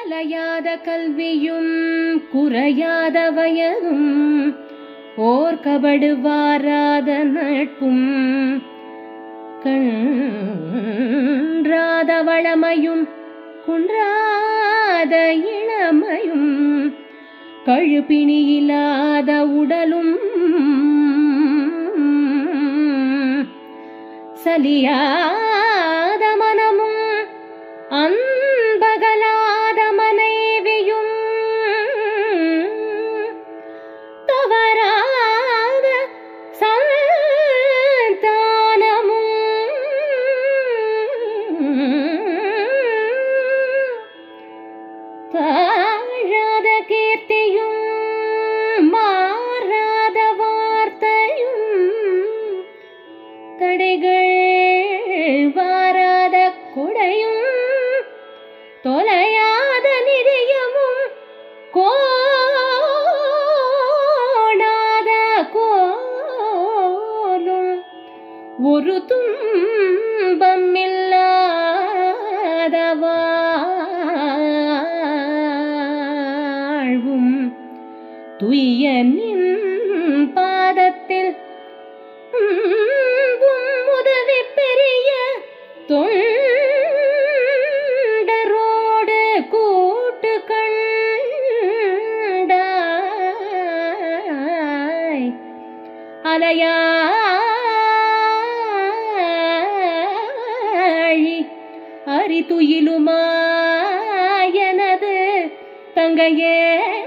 கலையாத கல்வியும் குறையாத வயதும் ஓர் கபடு வாராத நட்பும் கன்றாத வளமையும் குன்றாத இளமையும் கழுப்பிணியில்லாத உடலும் சலியாத மனமும் அன்பகலாத மனைவியும் தவறாத சந்தானமும் தாழாத கீர்த்தியும் மாறாத வார்த்தையும் தடைகள் வாராத கொடையும் தொலையாத நிதியமும் கோணாத கோலும் ஒரு துன்பம் இல்லாத வாழ்வும் துய்ய நின் பாதத்தில் அன்பும் உதவி பெரிய தொண்டரோடு கூட்டு கண்டாய் அலையாழி அரிதுயிலுமாயனது தங்கையே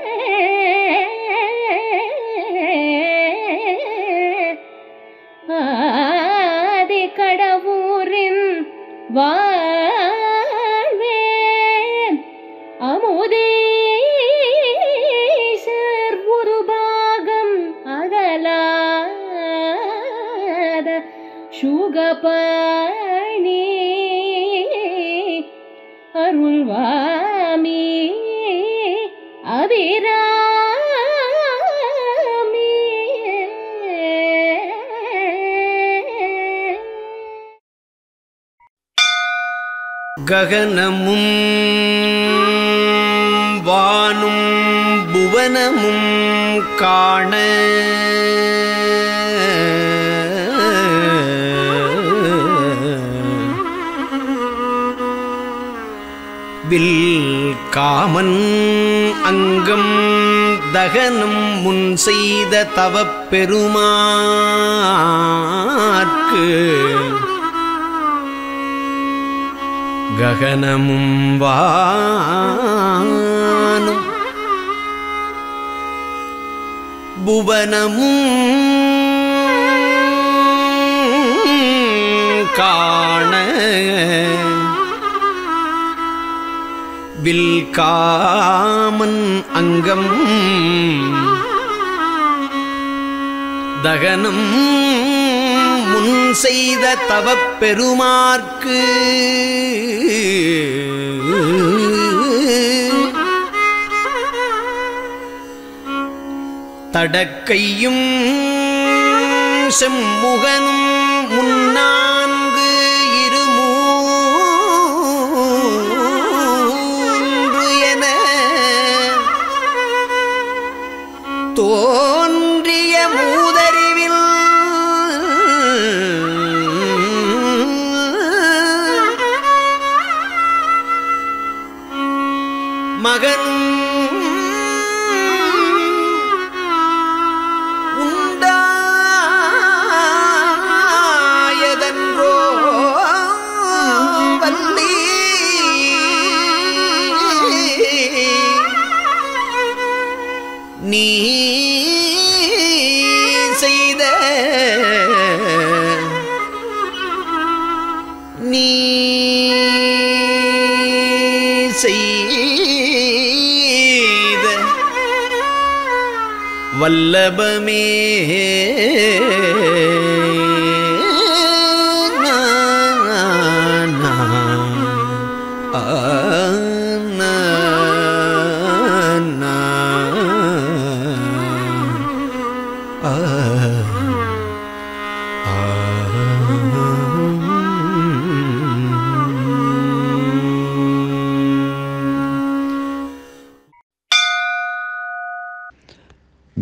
ஆதி கடவுரின் வாழ்வே அமுதீசர் ஒரு பாகம் அகலாத சுகபணி அருள்வாமி அபிராமி ககனமும் வானும் புவனமும் காண வில் காமன் அங்கம் தகனம் முன் செய்த தவப் பெருமாற்கு ககனமும் வானும் புவனமும் காண வில்காமன் அங்கம் தகனம் முன் செய்த தவப் பெருமார்க்கு தடக்கையும் செம்முகனும் முன்னான்கு இருமூன்று என தோன்றிய மூதறிவில் மகன் உண்டாயதன்றோ வல்லி நீ செய்த நீ செய்த வல்லபமே நா, நா, ஆ, நா, நா, ஆ, ஆ.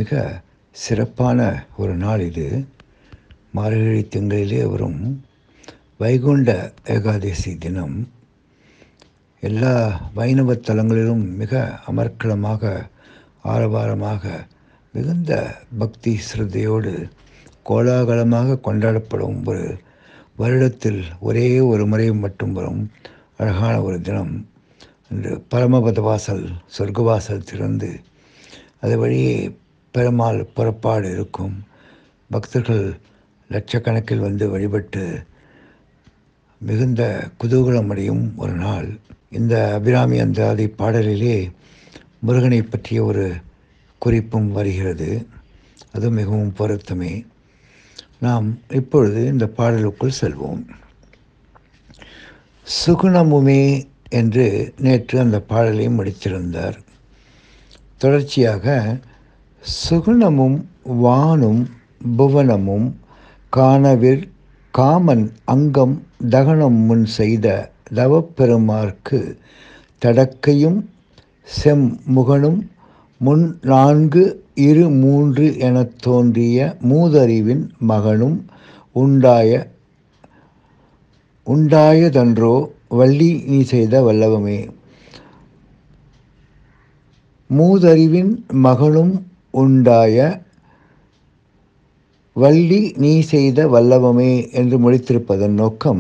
மிக சிறப்பான ஒரு நாள் இது மார்கழி திங்களிலே வரும் வைகுண்ட ஏகாதசி தினம் எல்லா வைணவ தலங்களிலும் மிக அமர்க்களமாக ஆரவாரமாக மிகுந்த பக்தி சிரத்தையோடு கோலாகலமாக கொண்டாடப்படும் ஒரு வருடத்தில் ஒரே ஒரு முறை மட்டும் வரும் அழகான ஒரு தினம் என்று பரமபத வாசல் சொர்க்கவாசல் திறந்து அது வழியே பெருமாள் புறப்பாடு இருக்கும் பக்தர்கள் லட்சக்கணக்கில் வந்து வழிபட்டு மிகுந்த குதூகலமடையும் ஒரு நாள் இந்த அபிராமி அந்தாதி பாடலிலே முருகனை பற்றிய ஒரு குறிப்பும் வருகிறது அது மிகவும் பொருத்தமே நாம் இப்பொழுது இந்த பாடலுக்குள் செல்வோம் சுகுணமுமே என்று நேற்று அந்த பாடலை முடித்திருந்தார் தொடர்ச்சியாக சுகுணமும் வானும் புவனமும் காணவிர் காமன் அங்கம் தகனம் முன் செய்த தவப்பெருமார்க்கு தடக்கையும் செம்முகனும் முன் நான்கு இரு மூன்று எனத் தோன்றிய மூதறிவின் மகனும் உண்டாய உண்டாயதன்றோ வள்ளி நீ செய்த வல்லவமே மூதறிவின் மகனும் உண்டாய வள்ளி நீ செய்த வல்லவமே என்று முடித்திருப்பதன் நோக்கம்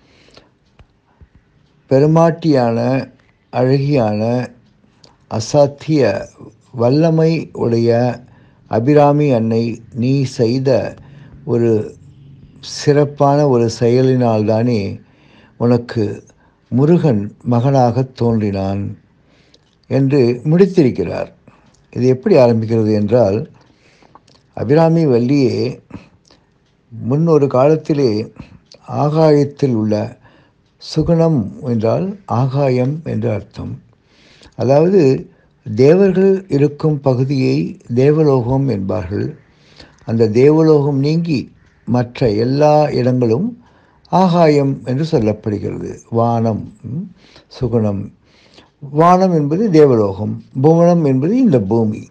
பெருமாட்டியான அழகியான அசாத்திய வல்லமை உடைய அபிராமி அன்னை நீ செய்த ஒரு சிறப்பான ஒரு செயலினால்தானே உனக்கு முருகன் மகனாக தோன்றினான் என்று முடித்திருக்கிறார் இது எப்படி ஆரம்பிக்கிறது என்றால் அபிராமி வள்ளியே முன்னொரு காலத்திலே ஆகாயத்தில் உள்ள சுகுணம் என்றால் ஆகாயம் என்று அர்த்தம் அதாவது தேவர்கள் இருக்கும் பகுதியை தேவலோகம் என்பார்கள் அந்த தேவலோகம் நீங்கி மற்ற எல்லா இடங்களும் ஆகாயம் என்று சொல்லப்படுகிறது வானம் ம், சுகுணம் வானம் என்பது தேவலோகம் புவனம் என்பது இந்த பூமி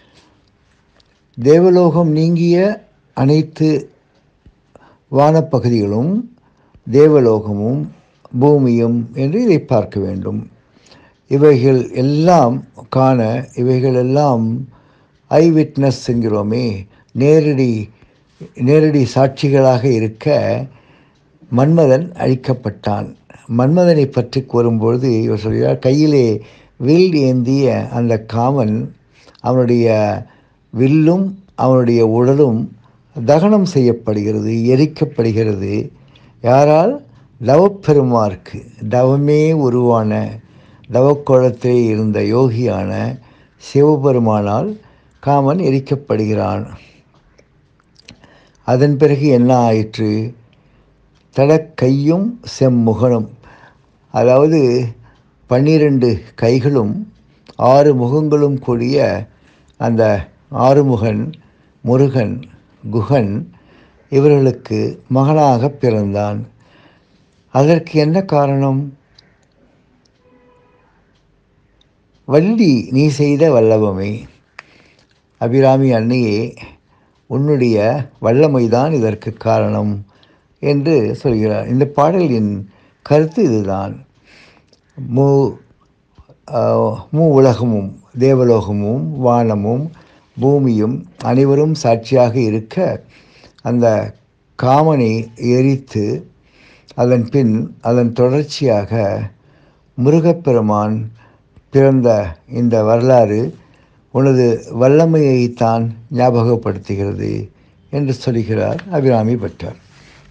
தேவலோகம் நீங்கிய அனைத்து வானப்பகுதிகளும் தேவலோகமும் பூமியும் என்று இதை பார்க்க வேண்டும் இவைகள் எல்லாம் காண இவைகள் எல்லாம் ஐ விட்னஸ் என்கிறோமே நேரடி நேரடி சாட்சிகளாக இருக்க மன்மதன் அழிக்கப்பட்டான் மன்மதனை பற்றி கூறும்பொழுது இவர் சொல்கிறார் கையிலே வில் ஏந்திய அந்த காமன் அவனுடைய வில்லும் அவனுடைய உடலும் தகனம் செய்யப்படுகிறது எரிக்கப்படுகிறது யாரால் தவப்பெருமார்க்கு தவமே உருவான தவக்கோலத்திலே இருந்த யோகியான சிவபெருமானால் காமன் எரிக்கப்படுகிறான் அதன் பிறகு என்ன ஆயிற்று தடக்கையும் செம்முகனும் அதாவது பன்னிரண்டு கைகளும் ஆறு முகங்களும் கூடிய அந்த ஆறுமுகன் முருகன் குகன் இவர்களுக்கு மகனாக பிறந்தான் அதற்கு என்ன காரணம் வள்ளி நீ செய்த வல்லவமே அபிராமி அன்னையே உன்னுடைய வல்லமைதான் இதற்கு காரணம் என்று சொல்கிறார் இந்த பாடலின் கருத்து இதுதான் மூ ஆஹ், மூ உலகமும் தேவலோகமும் வானமும் பூமியும் அனைவரும் சாட்சியாக இருக்க அந்த காமனை எரித்து அதன் பின் அதன் தொடர்ச்சியாக முருகப்பெருமான் பிறந்த இந்த வரலாறு உனது வல்லமையைத்தான் ஞாபகப்படுத்துகிறது என்று சொல்கிறார் அபிராமி பட்டர்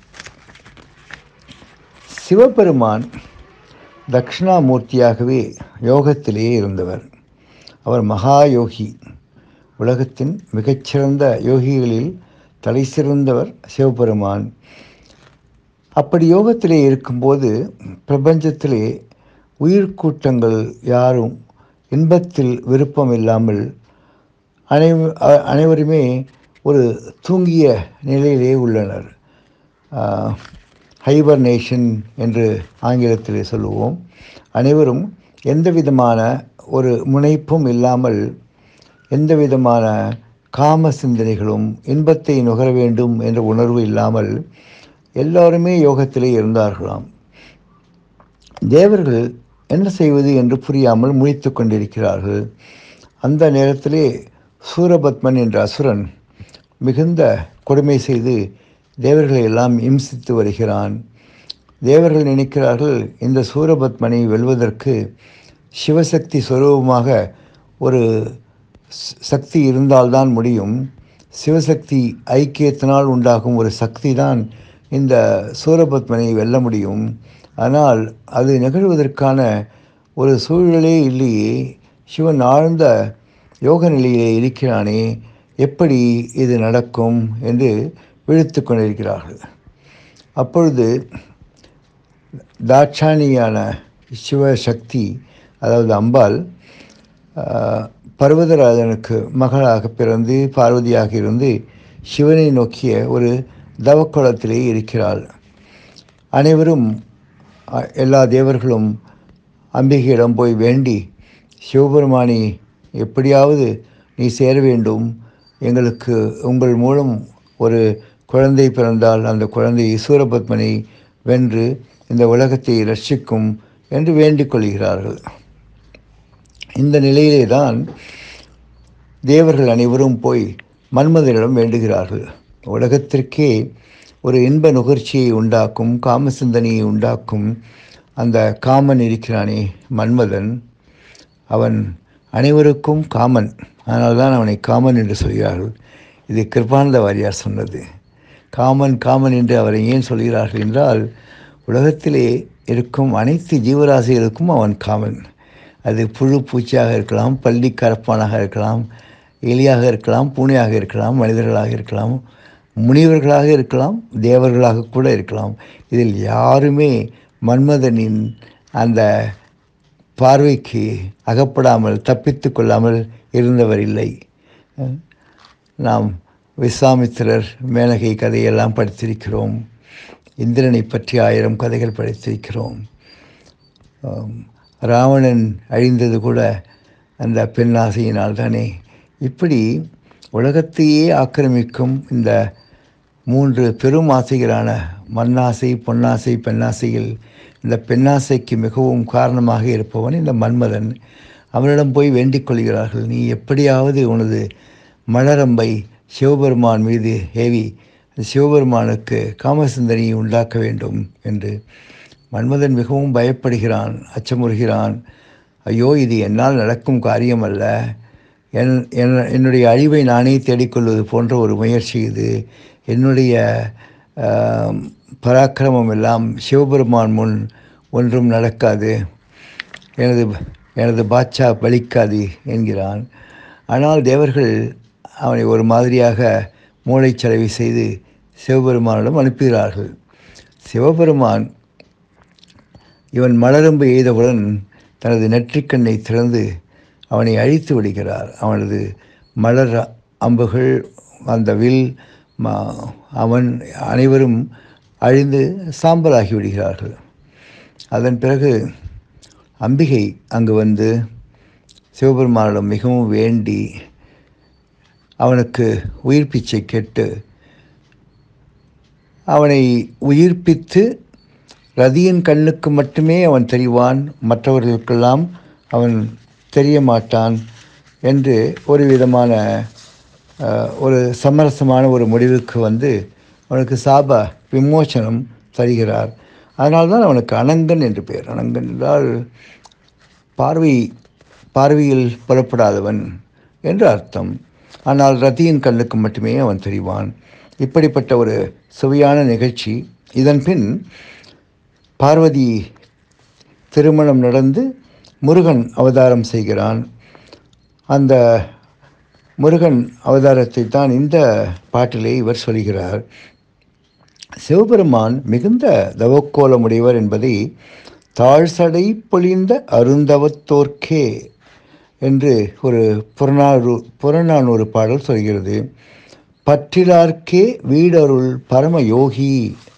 சிவபெருமான் தட்சிணாமூர்த்தியாகவே யோகத்திலேயே இருந்தவர் அவர் மகா யோகி உலகத்தின் மிகச்சிறந்த யோகிகளில் தலை சிறந்தவர் சிவபெருமான் அப்படி யோகத்திலே இருக்கும்போது பிரபஞ்சத்திலே உயிர்க்கூட்டங்கள் யாரும் இன்பத்தில் விருப்பம் இல்லாமல் அனை அ- அனைவருமே ஒரு தூங்கிய நிலையிலே உள்ளனர் ஹைபர்னேஷன் என்று ஆங்கிலத்திலே சொல்லுவோம் அனைவரும் எந்த விதமான ஒரு முனைப்பும் இல்லாமல் எந்த விதமான காம சிந்தனைகளும் இன்பத்தை நுகர வேண்டும் என்ற உணர்வு இல்லாமல் எல்லாருமே யோகத்திலே இருந்தார்களாம் தேவர்கள் என்ன செய்வது என்று புரியாமல் முழித்து கொண்டிருக்கிறார்கள் அந்த நேரத்திலே சூரபத்மன் என்ற அசுரன் மிகுந்த கொடுமை செய்து தேவர்களை எல்லாம் இம்சித்து வருகிறான் தேவர்கள் நினைக்கிறார்கள் இந்த சூரபத்மனை வெல்வதற்கு சிவசக்தி சுரூபமாக ஒரு ஸ்- சக்தி இருந்தால்தான் முடியும் சிவசக்தி ஐக்கியத்தினால் உண்டாகும் ஒரு சக்தி தான் இந்த சூரபத்மனை வெல்ல முடியும் ஆனால் அது நிகழ்வதற்கான ஒரு சூழ்நிலே இல்லையே சிவன் ஆழ்ந்த யோக நிலையிலே இருக்கிறானே எப்படி இது நடக்கும் என்று விழித்து கொண்டிருக்கிறார்கள் அப்பொழுது தாட்சாணியான சிவசக்தி அதாவது அம்பாள் ஆஹ், பர்வதராஜனுக்கு மகளாக பிறந்து பார்வதியாக இருந்து சிவனை நோக்கிய ஒரு தவக்குளத்திலே இருக்கிறாள் அனைவரும் அஹ், எல்லா தேவர்களும் அம்பிகையிடம் போய் வேண்டி சிவபெருமானி எப்படியாவது நீ சேர வேண்டும் எங்களுக்கு உங்கள் மூலம் ஒரு குழந்தை பிறந்தால் அந்த குழந்தை சூரபத்மனை வென்று இந்த உலகத்தை ரட்சிக்கும் என்று வேண்டிக் கொள்கிறார்கள் இந்த நிலையிலே தான் தேவர்கள் அனைவரும் போய் மன்மதனிடம் வேண்டுகிறார்கள் உலகத்திற்கே ஒரு இன்ப நுகர்ச்சியை உண்டாக்கும் காம சிந்தனையை உண்டாக்கும் அந்த காமன் இருக்கிறானே மன்மதன் அவன் அனைவருக்கும் காமன் அதனால்தான் அவனை காமன் என்று சொல்கிறார்கள் இது கிருபானந்த வாரியார் சொன்னது காமன் காமன் என்று அவரை ஏன் சொல்கிறார்கள் என்றால் உலகத்திலே இருக்கும் அனைத்து ஜீவராசிகளுக்கும் அவன் காமன் அது புழு பூச்சியாக இருக்கலாம் பள்ளி கரப்பானாக இருக்கலாம் எலியாக இருக்கலாம் பூனையாக இருக்கலாம் மனிதர்களாக இருக்கலாம் முனிவர்களாக இருக்கலாம் தேவர்களாக கூட இருக்கலாம் இதில் யாருமே மன்மதனின் அந்த பார்வைக்கு அகப்படாமல் தப்பித்து கொள்ளாமல் இருந்தவர் இல்லை அஹ் நாம் விஸ்வாமித்திரர் மேனகை கதையெல்லாம் படித்திருக்கிறோம் இந்திரனை பற்றி ஆயிரம் கதைகள் படித்திருக்கிறோம் ஆம், ராவணன் அழிந்தது கூட அந்த பெண்ணாசையினால் தானே இப்படி உலகத்தையே ஆக்கிரமிக்கும் இந்த மூன்று பெரும் ஆசைகளான மண்ணாசை பொன்னாசை பெண்ணாசையில் இந்த பெண்ணாசைக்கு மிகவும் காரணமாக இருப்பவன் இந்த மன்மதன் அவனிடம் போய் வேண்டிக் கொள்கிறார்கள் நீ எப்படியாவது உனது மலரம்பை சிவபெருமான் மீது ஏவி சிவபெருமானுக்கு காமசிந்தனையை உண்டாக்க வேண்டும் என்று மன்மதன் மிகவும் பயப்படுகிறான் அச்சமுறுகிறான் ஐயோ இது என்னால் நடக்கும் காரியம் அல்ல என் என்- என்னுடைய அழிவை நானே தேடிக்கொள்வது போன்ற ஒரு முயற்சி இது என்னுடைய ஆம், பராக்கிரமம் எல்லாம் சிவபெருமான் முன் ஒன்றும் நடக்காது எனது எனது பாட்சா பலிக்காது என்கிறான் ஆனால் தேவர்கள் அவனை ஒரு மாதிரியாக மூளைச்சலவை செய்து சிவபெருமானிடம் அனுப்புகிறார்கள் சிவபெருமான் இவன் மலரம்பு எய்தவுடன் தனது நெற்றிக்கண்ணை திறந்து அவனை அழித்து விடுகிறார் அவனது மலர் அம்புகள் அந்த வில் ம- அவன் அனைவரும் அழிந்து சாம்பலாகி விடுகிறார்கள் அதன் பிறகு அம்பிகை அங்கு வந்து சிவபெருமானிடம் மிகவும் வேண்டி அவனுக்கு உயிர் பிச்சை கேட்டு அவனை உயிர்ப்பித்து ரதியின் கண்ணுக்கு மட்டுமே அவன் தெரிவான் மற்றவர்களுக்கெல்லாம் அவன் தெரிய மாட்டான் என்று ஒரு விதமான அஹ், ஒரு சமரசமான ஒரு முடிவுக்கு வந்து அவனுக்கு சாப விமோசனம் தருகிறார் அதனால்தான் அவனுக்கு அனங்கன் என்று பெயர் அனங்கன் என்றால் பார்வை பார்வையில் புலப்படாதவன் என்று அர்த்தம் ஆனால் ரதியின் கண்ணுக்கு மட்டுமே அவன் தெரிவான் இப்படிப்பட்ட ஒரு சுவையான நிகழ்ச்சி இதன் பின் பார்வதி திருமணம் நடந்து முருகன் அவதாரம் செய்கிறான் அந்த முருகன் அவதாரத்தை தான் இந்த பாட்டிலே இவர் சொல்கிறார் சிவபெருமான் மிகுந்த தவக்கோலமுடையவர் என்பதை தாழ்சடை பொழிந்த அருந்தவத்தோர்க்கே என்று ஒரு புறநானூறு புறநானூறு பாடல் சொல்கிறது பற்றிலார்க்கே வீடருள் பரமயோகி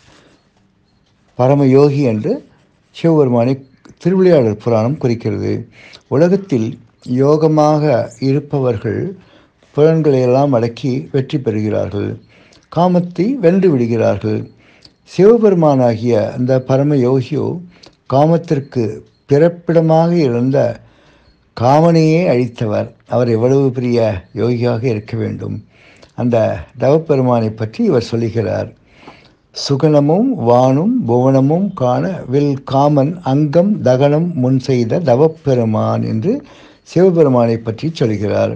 பரமயோகி என்று சிவபெருமானை திருவிளையாடல் புராணம் குறிக்கிறது உலகத்தில் யோகமாக இருப்பவர்கள் புலன்களை எல்லாம் அடக்கி வெற்றி பெறுகிறார்கள் காமத்தை வென்று விடுகிறார்கள் சிவபெருமானாகிய அந்த பரம யோகியோ காமத்திற்கு பிறப்பிடமாக இருந்த காமனையே அழித்தவர் அவர் எவ்வளவு பெரிய யோகியாக இருக்க வேண்டும் அந்த தவப்பெருமானை பற்றி இவர் சொல்லுகிறார் சுகனமும் வானும் புவனமும் காண வில் காமன் அங்கம் தகனம் முன் செய்த தவப்பெருமான் என்று சிவபெருமானை பற்றி சொல்கிறார்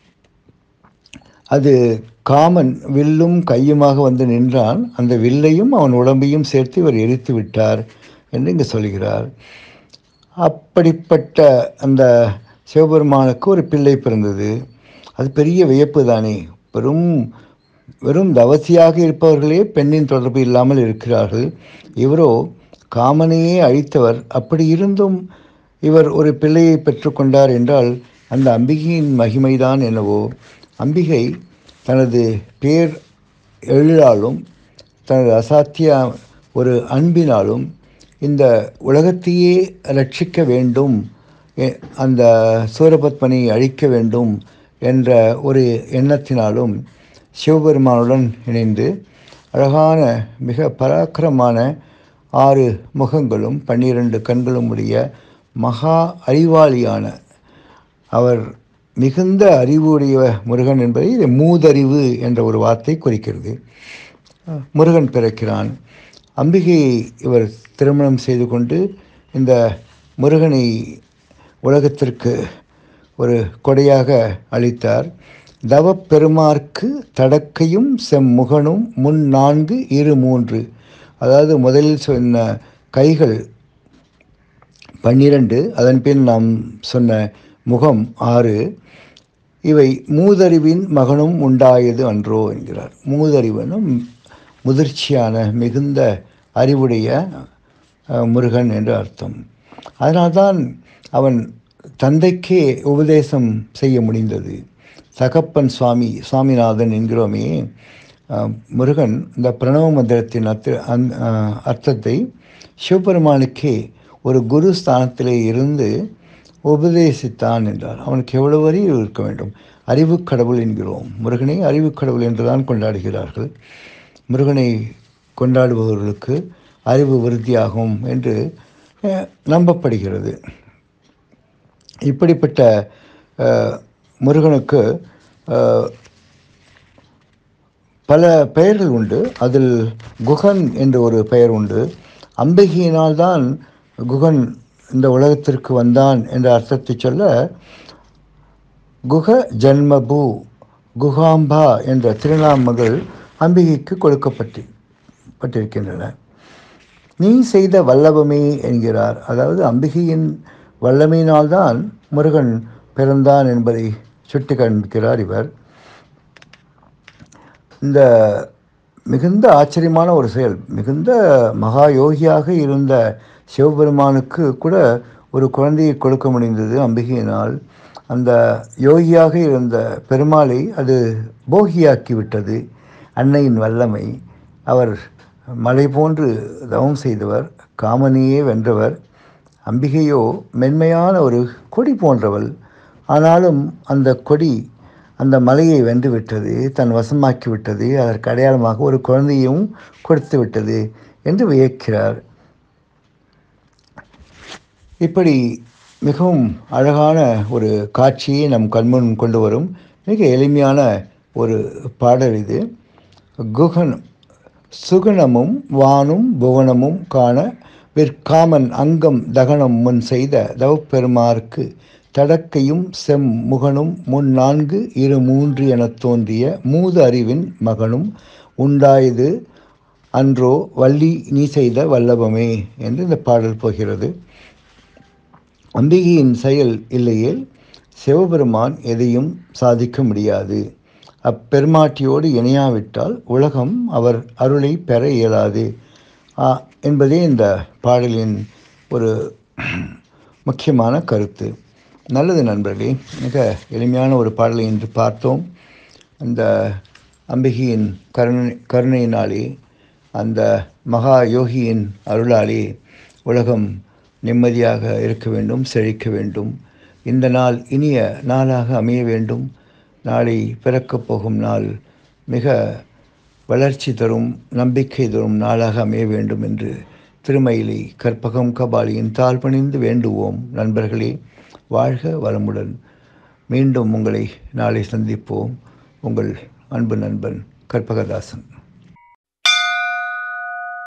அது காமன் வில்லும் கையுமாக வந்து நின்றான் அந்த வில்லையும் அவன் உடம்பையும் சேர்த்து இவர் எரித்து விட்டார் என்று இங்கு சொல்கிறார் அப்படிப்பட்ட அந்த சிவபெருமானுக்கு ஒரு பிள்ளை பிறந்தது அது பெரிய வியப்பு தானே வெறும் வெறும் தவசியாக இருப்பவர்களே பெண்ணின் தொடர்பு இல்லாமல் இருக்கிறார்கள் இவரோ காமனையே அழித்தவர் அப்படி இருந்தும் இவர் ஒரு பிள்ளையை பெற்றுக்கொண்டார் என்றால் அந்த அம்பிகையின் மகிமைதான் என்னவோ அம்பிகை தனது பேர் எழிலாலும் தனது அசாத்திய ஒரு அன்பினாலும் இந்த உலகத்தையே ரட்சிக்க வேண்டும் எ- அந்த சூரபத்மனை அழிக்க வேண்டும் என்ற ஒரு எண்ணத்தினாலும் சிவபெருமானுடன் இணைந்து அழகான மிக பராக்கிரமான ஆறு முகங்களும் பன்னிரண்டு கண்களும் உடைய மகா அறிவாளியான அவர் மிகுந்த அறிவுடைய முருகன் என்பதை இது மூதறிவு என்ற ஒரு வார்த்தை குறிக்கிறது முருகன் பிறக்கிறான் அம்பிகையை இவர் திருமணம் செய்து கொண்டு இந்த முருகனை உலகத்திற்கு ஒரு கொடையாக அளித்தார் தவப்பெருமார்க்கு தடக்கையும் செம்முகனும் முன் நான்கு இரு மூன்று அதாவது முதலில் சொன்ன கைகள் பன்னிரண்டு அதன் பின் நாம் சொன்ன முகம் ஆறு இவை மூதறிவின் மகனும் உண்டாயது அன்றோ என்கிறார் மூதறிவனும் முதிர்ச்சியான மிகுந்த அறிவுடைய அஹ், முருகன் என்று அர்த்தம் அதனால்தான் அவன் தந்தைக்கே உபதேசம் செய்ய முடிந்தது தகப்பன் சுவாமி சுவாமிநாதன் என்கிறோமே அஹ், முருகன் இந்த பிரணவ மந்திரத்தின் அர்த்த அந் அஹ், அர்த்தத்தை சிவபெருமானுக்கே ஒரு குரு ஸ்தானத்திலே இருந்து உபதேசித்தான் என்றார் அவனுக்கு எவ்வளவு அறிவு இருக்க வேண்டும் அறிவுக் கடவுள் என்கிறோம் முருகனை அறிவுக் கடவுள் என்றுதான் கொண்டாடுகிறார்கள் முருகனை கொண்டாடுபவர்களுக்கு அறிவு விருத்தியாகும் என்று அஹ், நம்பப்படுகிறது இப்படிப்பட்ட அஹ், முருகனுக்கு அஹ், பல பெயர்கள் உண்டு அதில் குகன் என்ற ஒரு பெயர் உண்டு அம்பிகையினால் தான் குகன் இந்த உலகத்திற்கு வந்தான் என்ற அர்த்தத்தை சொல்ல குக ஜன்மபூ குகாம்பா என்ற திருநாமங்கள் அம்பிகைக்கு கொடுக்கப்பட்டு பட்டிருக்கின்றன நீ செய்த வல்லபமே என்கிறார் அதாவது அம்பிகையின் வல்லமையினால்தான் முருகன் பிறந்தான் என்பதை சுட்டி காண்பிக்கிறார் இவர் இந்த மிகுந்த ஆச்சரியமான ஒரு செயல் மிகுந்த மகா யோகியாக இருந்த சிவபெருமானுக்கு கூட ஒரு குழந்தையை கொடுக்க முடிந்தது அம்பிகையினால் அந்த யோகியாக இருந்த பெருமாளை அது போகியாக்கி விட்டது அன்னையின் வல்லமை அவர் மலை போன்று தவம் செய்தவர் காமனியே வென்றவர் அம்பிகையோ மென்மையான ஒரு கொடி போன்றவள் ஆனாலும் அந்த கொடி அந்த மலையை வென்று விட்டது தன் வசமாக்கி விட்டது அதற்கு அடையாளமாக ஒரு குழந்தையும் கொடுத்து விட்டது என்று வியக்கிறார் இப்படி மிகவும் அழகான ஒரு காட்சியை நம் கண்முன் கொண்டு வரும் மிக எளிமையான ஒரு பாடல் இது குகன் சுகுணமும் வானும் புவனமும் காண விற்காமன் அங்கம் தகனம் முன் செய்த தவப்பெருமாருக்கு தடக்கையும் செம் முகனும் முன் நான்கு இரு மூன்று எனத் தோன்றிய மூத அறிவின் மகனும் உண்டாயது அன்றோ வள்ளி நீ செய்த வல்லபமே என்று இந்த பாடல் போகிறது அம்பிகையின் செயல் இல்லையேல் சிவபெருமான் எதையும் சாதிக்க முடியாது அப்பெருமாட்டியோடு இணையாவிட்டால் உலகம் அவர் அருளை பெற இயலாது ஆ, என்பதே இந்த பாடலின் ஒரு முக்கியமான கருத்து நல்லது நண்பர்களே மிக எளிமையான ஒரு பாடலை இன்று பார்த்தோம் அந்த அம்பிகையின் கருணை கருணையினாலே அந்த மகா யோகியின் அருளாலே உலகம் நிம்மதியாக இருக்க வேண்டும் செழிக்க வேண்டும் இந்த நாள் இனிய நாளாக அமைய வேண்டும் நாளை பிறக்கப் போகும் நாள் மிக வளர்ச்சி தரும் நம்பிக்கை தரும் நாளாக அமைய வேண்டும் என்று திருமயிலை கற்பகம் கபாலியின் தாழ் பணிந்து வேண்டுவோம் நண்பர்களே வாழ்க வளமுடன் மீண்டும் உங்களை நாளை சந்திப்போம் உங்கள் அன்பு நண்பன் கற்பகதாசன்